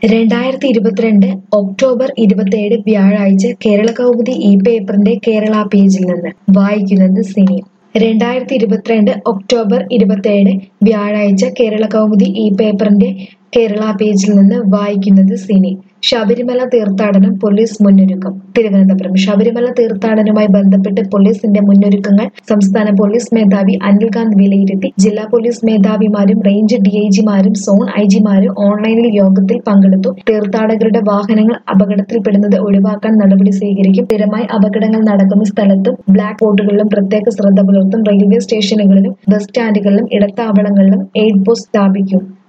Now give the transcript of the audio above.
രണ്ടായിരത്തി ഇരുപത്തിരണ്ട് ഒക്ടോബർ ഇരുപത്തിയേഴ് വ്യാഴാഴ്ച കേരള കൗമുദി ഈ പേപ്പറിന്റെ കേരള പേജിൽ നിന്ന് വായിക്കുന്നത് സിനി രണ്ടായിരത്തി ഇരുപത്തിരണ്ട് ഒക്ടോബർ ഇരുപത്തിയേഴ് വ്യാഴാഴ്ച കേരള കൗമുദി ഈ പേപ്പറിന്റെ കേരള പേജിൽ നിന്ന് വായിക്കുന്നത് സിനി ശബരിമല തീർത്ഥാടനം പോലീസ് മുന്നൊരുക്കം തിരുവനന്തപുരം ശബരിമല തീർത്ഥാടനവുമായി ബന്ധപ്പെട്ട് പോലീസിന്റെ മുന്നൊരുക്കങ്ങൾ സംസ്ഥാന പോലീസ് മേധാവി അനിൽകാന്ത് വിലയിരുത്തി ജില്ലാ പോലീസ് മേധാവിമാരും റേഞ്ച് ഡിഐജിമാരും സോൺ ഐജിമാരും ഓൺലൈനിൽ യോഗത്തിൽ പങ്കെടുത്തു തീർത്ഥാടകരുടെ വാഹനങ്ങൾ അപകടത്തിൽപ്പെടുന്നത് ഒഴിവാക്കാൻ നടപടി സ്വീകരിക്കും സ്ഥിരമായി അപകടങ്ങൾ നടക്കുന്ന സ്ഥലത്തും ബ്ലാക്ക് ബോർഡുകളിലും പ്രത്യേക ശ്രദ്ധ പുലർത്തും റെയിൽവേ സ്റ്റേഷനുകളിലും ബസ് സ്റ്റാൻഡുകളിലും ഇടത്താവളങ്ങളിലും എയ്ഡ് പോസ്റ്റ് സ്ഥാപിക്കും